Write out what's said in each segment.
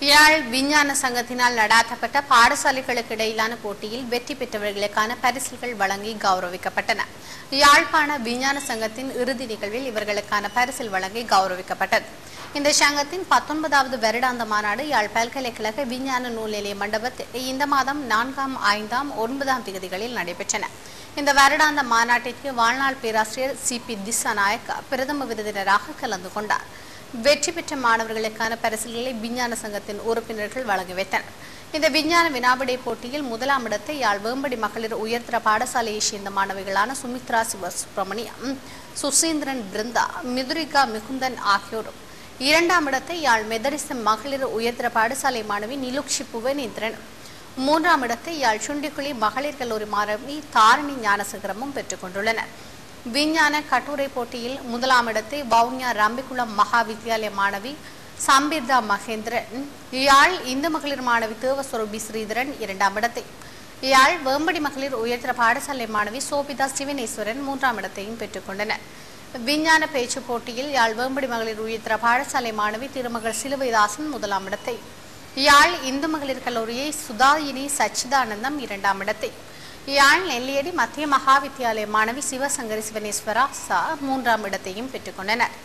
யாழ் விஞ்ஞான சங்கத்தினால் நடாத்தப்பட்ட பாடசாலைகளுக்கு இடையிலான போட்டியில் வெற்றி பெற்றவர்களுக்கான பரிசுகள் வழங்கி கௌரவிக்கப்பட்டன யாழ்ப்பாண விஞ்ஞான சங்கத்தின் இறுதி நிகழ்வில் இவர்களுக்கான பரிசில் வழங்கி கௌரவிக்கப்பட்டது இந்த சங்கத்தின் பத்தொன்பதாவது வருடாந்த மாநாடு யாழ் பல்கலைக்கழக விஞ்ஞான நூல் நிலைய மண்டபத்தில் இந்த மாதம் நான்காம் ஐந்தாம் ஒன்பதாம் தேதிகளில் நடைபெற்றன இந்த வருடாந்த மாநாட்டிற்கு வாழ்நாள் பேராசிரியர் சி பி திசாநாயக் பிரதம விருந்தினராக கலந்து கொண்டார் வெற்றி பெற்ற மாணவர்களுக்கான பரிசுகளை விஞ்ஞான சங்கத்தின் உறுப்பினர்கள் வழங்கி வைத்தனர் இந்த விஞ்ஞான வினாவிடை போட்டியில் முதலாம் இடத்தை யாழ் வேம்படி மகளிர் உயர்தர பாடசாலையை சேர்ந்த மாணவிகளான சுமித்ரா சிவசுப்பிரமணியம் சுசீந்திரன் பிருந்தா மிதுரிகா மிகுந்தன் ஆகியோரும் இரண்டாம் இடத்தை யாழ் மெதரிச மகளிர் உயர்தர பாடசாலை மாணவி நிலுக்ஷி புவனேந்திரன் மூன்றாம் இடத்தை யாழ் சுண்டிக்குழி மகளிர் கல்லூரி மாணவி தாரணி ஞானசேகரமும் பெற்றுக் கொண்டுள்ளனர் விஞ்ஞான கட்டுரை போட்டியில் முதலாம் இடத்தை வவுனியா ரம்பிக்குளம் மகா வித்யாலய மாணவி சம்பிர்தா மகேந்திரன் யாழ் இந்து மகளிர் மாணவி தேவஸ்வரூபி ஸ்ரீதரன் இரண்டாம் இடத்தை யாழ் வேம்படி மகளிர் உயர்தர பாடசாலை மாணவி சோபிதா சிவனேஸ்வரன் மூன்றாம் இடத்தையும் பெற்றுக் கொண்டனர் விஞ்ஞான பேச்சு போட்டியில் யாழ் வேம்படி மகளிர் உயர்தர பாடசாலை மாணவி திருமகள் சிலுவைதாசன் முதலாம் இடத்தை யாழ் இந்து மகளிர் கல்லூரியை சுதாயினி சச்சிதானந்தம் இரண்டாம் இடத்தை யாழ் நெல்லியடி மத்திய மகா வித்தியாலய மாணவி சிவசங்கரி சிவனேஸ்வரா சா மூன்றாம் இடத்தையும் பெற்றுக்கொண்டனர்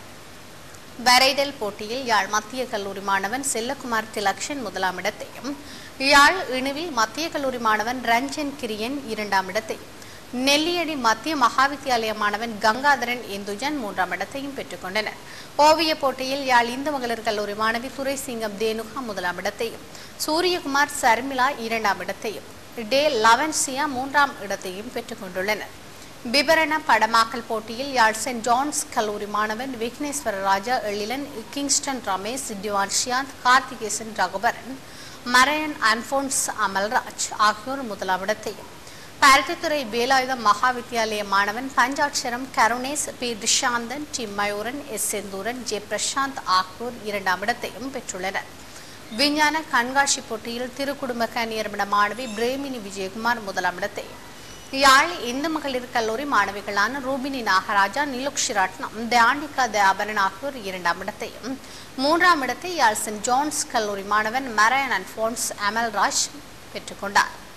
வரைதல் போட்டியில் யாழ் மத்திய கல்லூரி மாணவன் செல்லகுமார் திலக்ஷன் முதலாம் இடத்தையும் யாழ் இணுவில் மத்திய கல்லூரி மாணவன் ரஞ்சன் கிரியன் இரண்டாம் இடத்தையும் நெல்லியடி மத்திய மகாவித்தியாலய மாணவன் கங்காதரன் இந்துஜன் மூன்றாம் இடத்தையும் பெற்றுக்கொண்டனர் ஓவிய போட்டியில் யாழ் இந்து மகளிர் கல்லூரி மாணவி துரைசிங்கம் தேனுகா முதலாம் இடத்தையும் சூரியகுமார் சர்மிளா இரண்டாம் இடத்தையும் டே லவன்சியா மூன்றாம் இடத்தையும் பெற்றுக் கொண்டுள்ளனர் விபரண படமாக்கல் போட்டியில் யாழ் சென்ட் ஜான்ஸ் கல்லூரி மாணவன் விக்னேஸ்வர ராஜா எழிலன் கிங்ஸ்டன் ரமேஷ் திவான் ஷியாந்த் கார்த்திகேசன் ரகுபரன் மரையன் அன்போன்ஸ் அமல்ராஜ் ஆகியோர் முதலாம் இடத்தையும் பருத்தித்துறை வேலாயுதம் மகா வித்தியாலய மாணவன் Panchadcharam Karunesh P Rishanthan T Mayuran S Senthuran J Prasanth ஆகியோர் இரண்டாம் இடத்தையும் பெற்றுள்ளனர் விஞ்ஞான கண்காட்சி போட்டியில் திருக்குடும்ப கன்னியர்மிட மாணவி பிரேமினி விஜயகுமார் முதலாம் இடத்தையும் யாழ் இந்து மகளிர் கல்லூரி மாணவிகளான ரூபினி நாகராஜா நிலுக்ஷி ரட்னம் தியானிகா தயாபரன் ஆகியோர் இரண்டாம் இடத்தையும் மூன்றாம் இடத்தை யாழ் சென்ட் ஜான்ஸ் கல்லூரி மாணவன் மரையன் அன்ஃபோன்ஸ் அமல்ராஜ் பெற்றுக்கொண்டார்